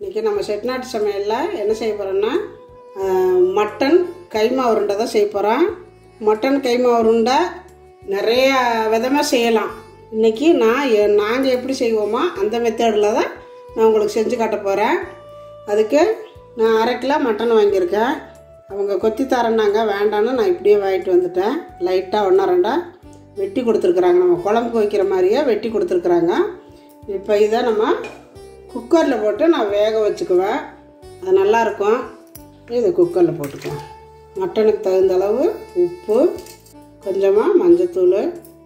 இன்றைக்கி நம்ம செட்நாட்டு சமையலில் என்ன செய்ய போகிறோம்னா மட்டன் கைமா உருண்டை தான் செய்ய போகிறோம் மட்டன் கைமா உருண்டை நிறைய விதமாக செய்யலாம் இன்றைக்கி நான் நாங்கள் எப்படி செய்வோமோ அந்த மெத்தடில் தான் நான் உங்களுக்கு செஞ்சு காட்ட போகிறேன் அதுக்கு நான் அரை கிலோ மட்டன் வாங்கியிருக்கேன் அவங்க கொத்தி தரேன்னாங்க வேண்டான்னு நான் இப்படியே வாங்கிட்டு வந்துட்டேன் லைட்டாக ஒன்றா ரெண்டா வெட்டி கொடுத்துருக்குறாங்க நம்ம குழம்புக்கு வைக்கிற மாதிரியே வெட்டி கொடுத்துருக்குறாங்க இப்போ இதை நம்ம குக்கரில் போட்டு நான் வேக வச்சுக்குவேன் அது நல்லாயிருக்கும் இது குக்கரில் போட்டுக்குவேன் மட்டனுக்கு தகுந்த அளவு உப்பு கொஞ்சமாக மஞ்சத்தூள்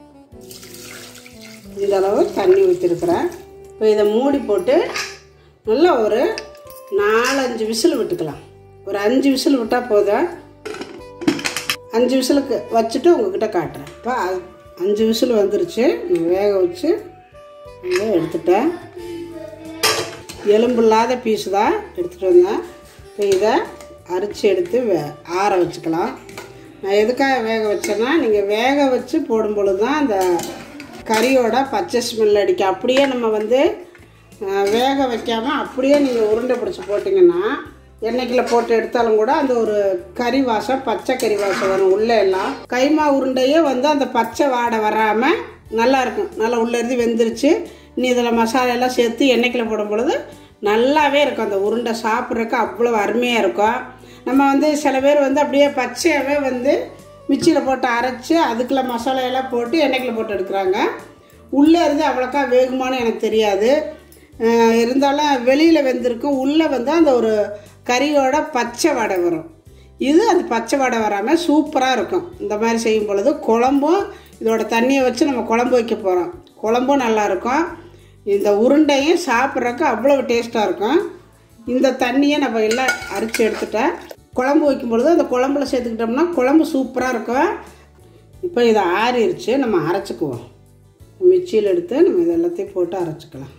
இந்த அளவு தண்ணி ஊற்றிருக்கிறேன் இப்போ இதை மூடி போட்டு நல்லா ஒரு நாலஞ்சு விசில் விட்டுக்கலாம் ஒரு அஞ்சு விசில் விட்டால் போதும் அஞ்சு விசிலுக்கு வச்சுட்டு உங்ககிட்ட காட்டுறேன் இப்போ அ- அஞ்சு விசில் வந்துருச்சு நான் வேக வச்சு இதை எடுத்துட்டேன் எலும்பு இல்லாத பீஸ் தான் எடுத்துகிட்டு வந்தேன் இப்போ இதை அரிச்சு எடுத்து வே ஆற வச்சுக்கலாம் நான் எதுக்காக வேக வச்சேன்னா நீங்கள் வேக வச்சு போடும் பொழுது தான் அந்த கறியோட பச்சை ஸ்மெல் அடிக்கும் அப்படியே நம்ம வந்து அஹ், வேக வைக்காமல் அப்படியே நீங்கள் உருண்டை பிடிச்சி போட்டிங்கன்னா எண்ணெய்க்கில் போட்டு எடுத்தாலும் கூட அந்த ஒரு கறி வாசம் பச்சை கறி வாசம் வரும் உள்ளே எல்லாம் கைமா உருண்டையே வந்து அந்த பச்சை வாடை வராமல் நல்லா இருக்கும் நல்லா உள்ளே இருந்து வெந்துருச்சு நீ இதில் மசாலா எல்லாம் சேர்த்து எண்ணெய்க்கில் போடும் பொழுது நல்லாவே இருக்கும் அந்த உருண்டை சாப்பிட்றதுக்கு அவ்வளோ அருமையாக இருக்கும் நம்ம வந்து சில பேர் வந்து அப்படியே பச்சையாகவே வந்து மிக்சியில் போட்டு அரைச்சி அதுக்குள்ள மசாலா எல்லாம் போட்டு எண்ணெய்க்கில் போட்டு எடுக்கிறாங்க உள்ளே இருந்து அவ்வளோக்கா வேகுமான்னு எனக்கு தெரியாது அஹ் இருந்தாலும் வெளியில் வெந்திருக்கும் உள்ளே வந்து அந்த ஒரு கறியோட பச்சை வடை வரும் இது அந்த பச்சை வடை வராமல் சூப்பராக இருக்கும் இந்த மாதிரி செய்யும் பொழுது குழம்பும் இதோட தண்ணியை வச்சு நம்ம குழம்பு வைக்க போகிறோம் குழம்பும் நல்லாயிருக்கும் இந்த உருண்டையும் சாப்பிட்றதுக்கு அவ்வளோ டேஸ்ட்டாக இருக்கும் இந்த தண்ணியை நம்ம எல்லாம் அரிச்சு எடுத்துட்டேன் குழம்பு வைக்கும் பொழுது அந்த குழம்புல சேர்த்துக்கிட்டோம்னா குழம்பு சூப்பராக இருக்கும் இப்போ இதை ஆறிடுச்சு நம்ம அரைச்சிக்குவோம் மிக்சியில் எடுத்து நம்ம இது எல்லாத்தையும் போட்டு அரைச்சிக்கலாம்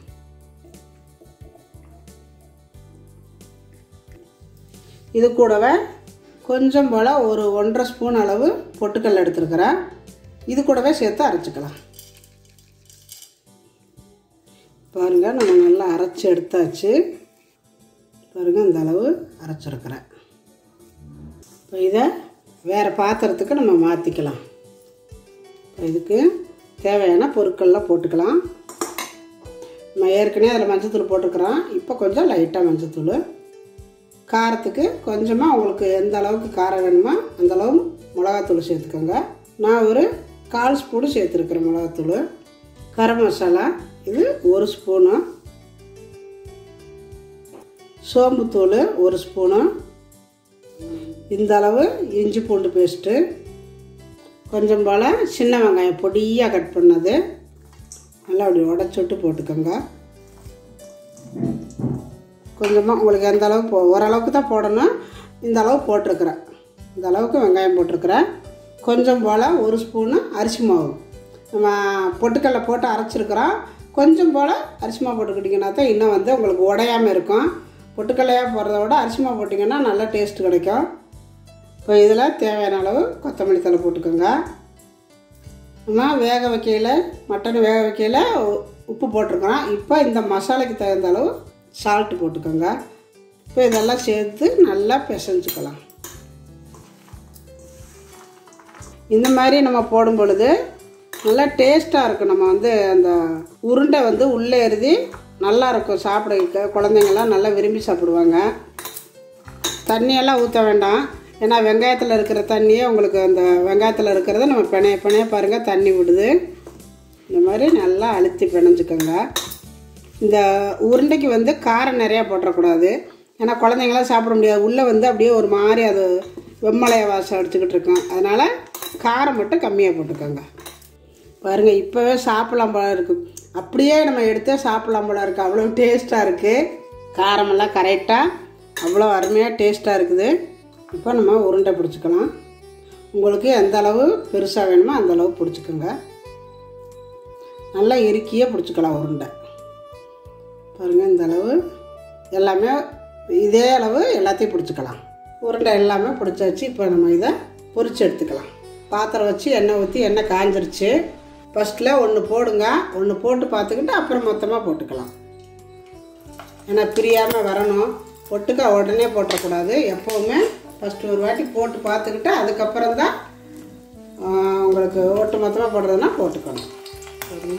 இது கூடவே கொஞ்சம் போல் ஒரு ஒன்றரை ஸ்பூன் அளவு பொட்டுக்கல் எடுத்துருக்கிறேன் இது கூடவே சேர்த்து அரைச்சிக்கலாம் பாருங்கள் நம்ம நல்லா அரைச்சி எடுத்தாச்சு பாருங்கள் இந்த அளவு அரைச்சிருக்கிறேன் இப்போ இதை வேறு பாத்திரத்துக்கு நம்ம மாற்றிக்கலாம் இப்போ இதுக்கு தேவையான பொருட்கள்லாம் போட்டுக்கலாம் நம்ம ஏற்கனவே அதில் மஞ்சத்தூள் போட்டுக்கிறோம் இப்போ கொஞ்சம் லைட்டாக மஞ்சத்தூள் காரத்துக்கு கொஞ்சமாக உங்களுக்கு எந்த அளவுக்கு காரம் வேணுமோ அந்த அளவு மிளகாத்தூள் சேர்த்துக்கோங்க நான் ஒரு கால் ஸ்பூனு சேர்த்துருக்குறேன் மிளகாத்தூள் கரம் மசாலா இது ஒரு ஸ்பூனு சோம்புத்தூள் ஒரு ஸ்பூனு இந்த அளவு இஞ்சி பூண்டு பேஸ்ட்டு கொஞ்சம் போல் சின்ன வெங்காயம் பொடியாக கட் பண்ணது நல்லா அப்படி உடச்சி விட்டு போட்டுக்கோங்க கொஞ்சமாக உங்களுக்கு எந்த அளவு போ ஓரளவுக்கு தான் போடணும் இந்த அளவு போட்டிருக்கிறேன் இந்த அளவுக்கு வெங்காயம் போட்டிருக்கிறேன் கொஞ்சம் போல் ஒரு ஸ்பூனு அரிசி மாவு நம்ம பொட்டுக்கடலை போட்டு அரைச்சிருக்கிறோம் கொஞ்சம் போல் அரிசி மாவு போட்டுக்கிட்டிங்கன்னா தான் இன்னும் வந்து உங்களுக்கு உடையாமல் இருக்கும் பொட்டுக்கடலையாக போடுறத விட அரிசி மாவு போட்டிங்கன்னா நல்லா டேஸ்ட் கிடைக்கும் இப்போ இதில் தேவையான அளவு கொத்தமல்லி தழை போட்டுக்கோங்க நம்ம வேக வைக்கையில் மட்டன் வேக வைக்கையில் உ- உப்பு போட்டிருக்கிறோம் இப்போ இந்த மசாலாக்கு தகுந்த அளவு சால்ட்டு போட்டுக்கோங்க இப்போ இதெல்லாம் சேர்த்து நல்லா பிசைஞ்சுக்கலாம் இந்த மாதிரி நம்ம போடும் பொழுது நல்லா டேஸ்ட்டாக இருக்கும் நம்ம வந்து அந்த உருண்டை வந்து உள்ளே எழுதி நல்லா இருக்கும் சாப்பிட குழந்தைங்கள்லாம் நல்லா விரும்பி சாப்பிடுவாங்க தண்ணியெல்லாம் ஊற்ற வேண்டாம் ஏன்னா வெங்காயத்தில் இருக்கிற தண்ணியே உங்களுக்கு அந்த வெங்காயத்தில் இருக்கிறத நம்ம பிணைய பிணைய பாருங்கள் தண்ணி விடுது இந்த மாதிரி நல்லா அழுத்தி பிணைஞ்சுக்கோங்க இந்த உருண்டைக்கு வந்து காரம் நிறையா போட்டுறக்கூடாது ஏன்னா குழந்தைங்களாம் சாப்பிட முடியாது உள்ளே வந்து அப்படியே ஒரு மாதிரி அது வெம்மலைய வாசம் அடிச்சுக்கிட்டு இருக்கும் அதனால் காரம் மட்டும் கம்மியாக போட்டுக்கோங்க பாருங்கள் இப்போவே சாப்பிடலாம் போல இருக்குது அப்படியே நம்ம எடுத்தே சாப்பிடலாம் போல இருக்குது அவ்வளோ டேஸ்ட்டாக இருக்குது காரமெல்லாம் கரெக்டாக அவ்வளோ அருமையாக டேஸ்ட்டாக இருக்குது இப்போ நம்ம உருண்டை பிடிச்சிக்கலாம் உங்களுக்கு எந்த அளவு பெருசாக வேணுமோ அந்த அளவு பிடிச்சிக்கோங்க நல்லா இறுக்கியே பிடிச்சிக்கலாம் உருண்டை பாருங்கள் இந்த அளவு எல்லாமே இதே அளவு எல்லாத்தையும் பிடிச்சிக்கலாம் உருண்டை எல்லாமே பிடிச்சாச்சு இப்போ நம்ம இதை பொரிச்சு எடுத்துக்கலாம் பாத்திரம் வச்சு எண்ணெய் ஊற்றி எண்ணெய் காஞ்சிருச்சு ஃபஸ்ட்டில் ஒன்று போடுங்க ஒன்று போட்டு பார்த்துக்கிட்டு அப்புறம் மொத்தமாக போட்டுக்கலாம் ஏன்னா பிரியாமல் வரணும் ஒட்டுக்கா உடனே போட்டக்கூடாது எப்போவுமே ஃபஸ்ட்டு ஒரு வாட்டி போட்டு பார்த்துக்கிட்டு அதுக்கப்புறம் தான் உங்களுக்கு ஒட்டு மொத்தமாக போடுறதுனா போட்டுக்கணும் சரிங்க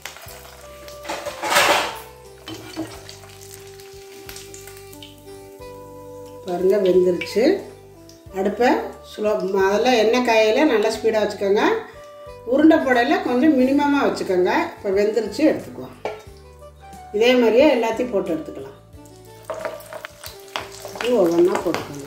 பாருங்க வெந்துருச்சு அடுப்பை ஸ்லோ முதல்ல எண்ணெய் காயில் நல்லா ஸ்பீடாக வச்சுக்கோங்க உருண்டை புடையில் கொஞ்சம் மினிமமாக வச்சுக்கோங்க இப்போ வெந்துருச்சு எடுத்துக்குவோம் இதே மாதிரியே எல்லாத்தையும் போட்டு எடுத்துக்கலாம் இது ஒவ்வொன்றா போட்டுக்கோங்க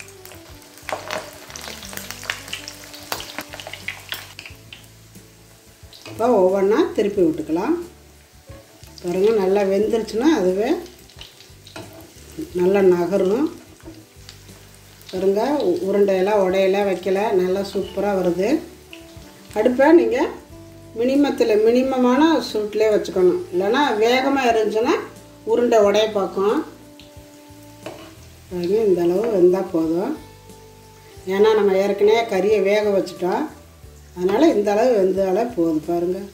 இப்போ ஒவ்வொன்றா திருப்பி விட்டுக்கலாம் பாருங்கள் நல்லா வெந்துருச்சுன்னா அதுவே நல்லா நகரும் பாருங்க உ- உருண்டையெல்லாம் உடையெல்லாம் வைக்கல நல்லா சூப்பராக வருது அடுப்பை நீங்கள் மினிமத்தில் மினிமமான சூட்லேயே வச்சுக்கணும் இல்லைன்னா வேகமாக இருந்துச்சுன்னா உருண்டை உடைய பார்க்கும் பாருங்க இந்த அளவு வெந்தால் போதும் ஏன்னா நம்ம ஏற்கனவே கறியை வேக வச்சுட்டோம் அதனால் இந்த அளவு வெந்தாலே போதும் பாருங்கள்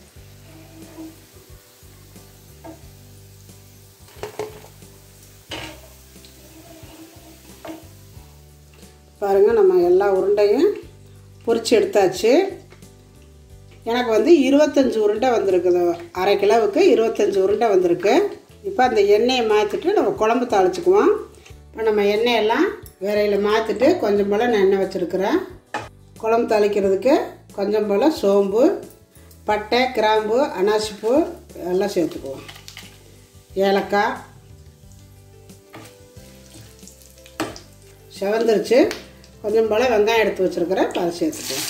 பாருங்கள் நம்ம எல்லா உருண்டையும் பொரிச்சு எடுத்தாச்சு எனக்கு வந்து இருபத்தஞ்சி உருண்டை வந்திருக்குது அரை கிலோவுக்கு இருபத்தஞ்சி உருண்டை வந்திருக்கு இப்போ அந்த எண்ணெயை மாற்றிட்டு நம்ம குழம்பு தாளிச்சுக்குவோம் இப்போ நம்ம எண்ணெயெல்லாம் விரையில் மாற்றிட்டு கொஞ்சம் போல் நான் எண்ணெய் வச்சுருக்கிறேன் குழம்பு தாளிக்கிறதுக்கு கொஞ்சம் போல் சோம்பு பட்டை கிராம்பு அனாசிப்பூ எல்லாம் சேர்த்துக்குவோம் ஏலக்காய் செவந்துருச்சு கொஞ்சம் போல் வெங்காயம் எடுத்து வச்சுருக்கிறேன் இப்போ அதை சேர்த்துக்குவோம்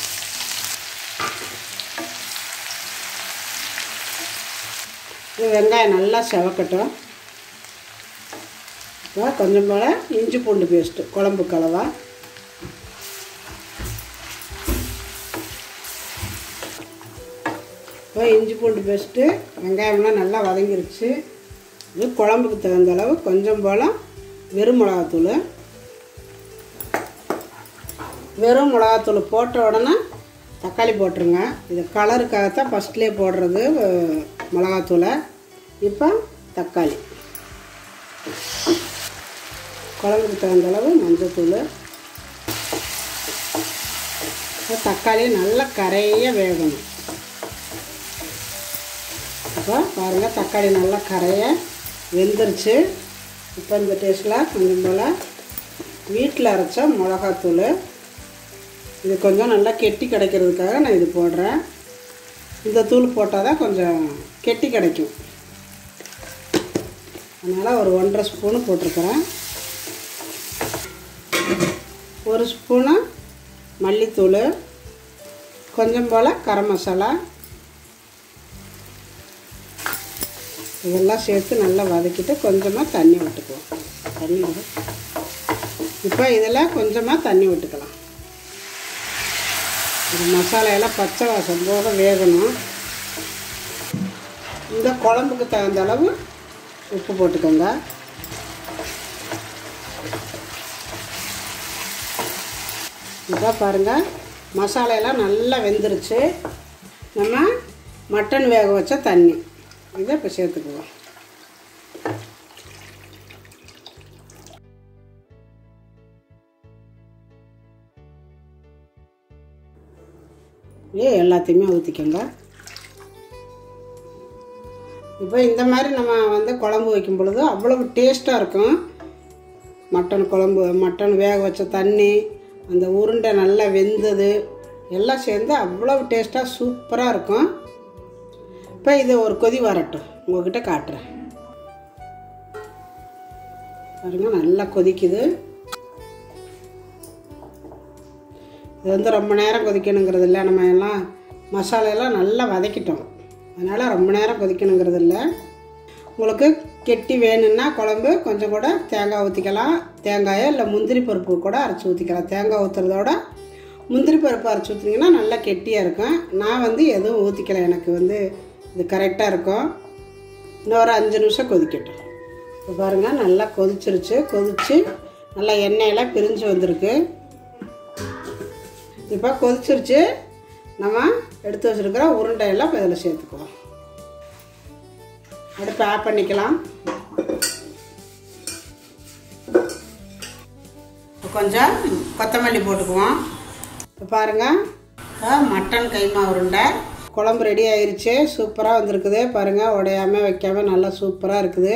இது வெங்காயம் நல்லா செவக்கட்டும் இப்போ கொஞ்சம் போல் இஞ்சி பூண்டு பேஸ்ட்டு குழம்பு கலவா இப்போ இஞ்சி பூண்டு பேஸ்ட்டு வெங்காயம்லாம் நல்லா வதங்கிருச்சு இது குழம்புக்கு தகுந்த அளவு கொஞ்சம் போல் வெறும் மிளகாத்தூள் வெறும் மிளகாத்தூள் போட்ட உடனே தக்காளி போட்டுருங்க இது கலருக்காகத்தான் ஃபஸ்ட்லேயே போடுறது அஹ், மிளகாத்தூளை இப்போ தக்காளி குழம்புக்கு தகுந்த அளவு மஞ்சத்தூள் இப்போ தக்காளி நல்லா கரைய வேகணும் இப்போ பாருங்கள் தக்காளி நல்லா கரைய வெந்துருச்சு இப்போ இந்த டேஸ்ட்டில் கொஞ்சம் போல் வீட்டில் அரைச்ச மிளகாத்தூள் இது கொஞ்சம் நல்லா கெட்டி கிடைக்கிறதுக்காக நான் இது போடுறேன் இந்த தூள் போட்டால் தான் கொஞ்சம் கெட்டி கிடைக்கும் அதனால் ஒரு ஒன்றரை ஸ்பூனு போட்டிருக்கிறேன் ஒரு ஸ்பூனு மல்லித்தூள் கொஞ்சம் போல் கரம் மசாலா இதெல்லாம் சேர்த்து நல்லா வதக்கிட்டு கொஞ்சமாக தண்ணி விட்டுக்குவோம் தண்ணி விடு இப்போ இதில் கொஞ்சமாக தண்ணி விட்டுக்கலாம் இது மசாலையெல்லாம் பச்சை வாசம் போக வேகணும் இந்த குழம்புக்கு தகுந்த அளவு உப்பு போட்டுக்கோங்க இப்போ பாருங்கள் மசாலையெல்லாம் நல்லா வெந்துருச்சு நம்ம மட்டன் வேக வச்ச தண்ணி இதை இப்போ சேர்த்துக்குவோம் ஏ எல்லாத்தையுமே ஊற்றிக்கோங்க இப்போ இந்த மாதிரி நம்ம வந்து குழம்பு வைக்கும் பொழுது அவ்வளவு டேஸ்ட்டாக இருக்கும் மட்டன் குழம்பு மட்டன் வேக வச்ச தண்ணி அந்த உருண்டை நல்லா வெந்தது எல்லாம் சேர்ந்து அவ்வளவு டேஸ்ட்டாக சூப்பராக இருக்கும் இப்போ இது ஒரு கொதி வரட்டும் உங்ககிட்ட காட்டுறேன் பாருங்க நல்லா கொதிக்குது இது வந்து ரொம்ப நேரம் கொதிக்கணுங்கிறது இல்லை நம்ம எல்லாம் மசாலையெல்லாம் நல்லா வதக்கிட்டோம் அதனால் ரொம்ப நேரம் கொதிக்கணுங்கிறது இல்லை உங்களுக்கு கெட்டி வேணும்னா குழம்பு கொஞ்சம் கூட தேங்காய் ஊற்றிக்கலாம் தேங்காயோ இல்லை முந்திரி பருப்பு கூட அரைச்சி ஊற்றிக்கலாம் தேங்காய் ஊற்றுறதோட முந்திரி பருப்பு அரைச்சி ஊற்றினீங்கன்னா நல்லா கெட்டியாக இருக்கும் நான் வந்து எதுவும் ஊற்றிக்கல எனக்கு வந்து இது கரெக்டாக இருக்கும் இன்னும் ஒரு அஞ்சு நிமிஷம் கொதிக்கட்டும் இப்போ பாருங்கள் நல்லா கொதிச்சிருச்சு கொதிச்சு நல்லா எண்ணெயெல்லாம் பிரிஞ்சு வந்திருக்கு இப்போ கொதிச்சிருச்சு நம்ம எடுத்து வச்சுருக்கிற உருண்டையெல்லாம் இப்போ இதில் சேர்த்துக்குவோம் அடுப்பு ஆஃப் பண்ணிக்கலாம் கொஞ்சம் கொத்தமல்லி போட்டுக்குவோம் இப்போ பாருங்கள் இப்போ மட்டன் கைமா உருண்டை குழம்பு ரெடி ஆயிருச்சு சூப்பராக வந்திருக்குது பாருங்கள் உடையாமல் வைக்காமல் நல்லா சூப்பராக இருக்குது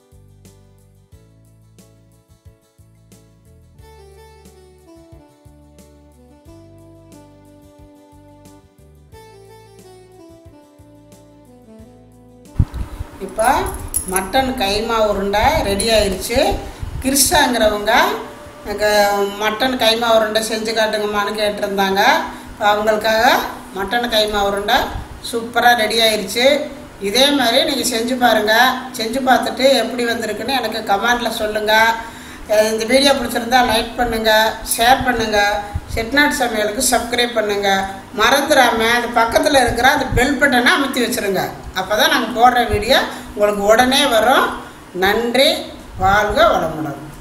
இப்போ மட்டன் கைமா உருண்டை ரெடி ஆயிருச்சு கிறிஸ்டாங்கிறவங்க எனக்கு மட்டன் கைமா உருண்டை செஞ்சு காட்டுங்கம்மான்னு கேட்டிருந்தாங்க இப்போ அவங்களுக்காக மட்டன் கைமா உருண்டை சூப்பராக ரெடி ஆயிருச்சு இதே மாதிரி நீங்கள் செஞ்சு பாருங்கள் செஞ்சு பார்த்துட்டு எப்படி வந்திருக்குன்னு எனக்கு கமெண்டில் சொல்லுங்கள் அஹ் இந்த வீடியோ பிடிச்சிருந்தா லைக் பண்ணுங்கள் ஷேர் பண்ணுங்கள் செட்நாட் சமையலுக்கு சப்ஸ்கிரைப் பண்ணுங்கள் மறந்துடாமல் அது பக்கத்தில் இருக்கிற அந்த பெல் பட்டனை அமுத்தி வச்சுருங்க அப்போ தான் நாங்கள் போடுற வீடியோ உங்களுக்கு உடனே வரும் நன்றி வாழ்க வளமுடன்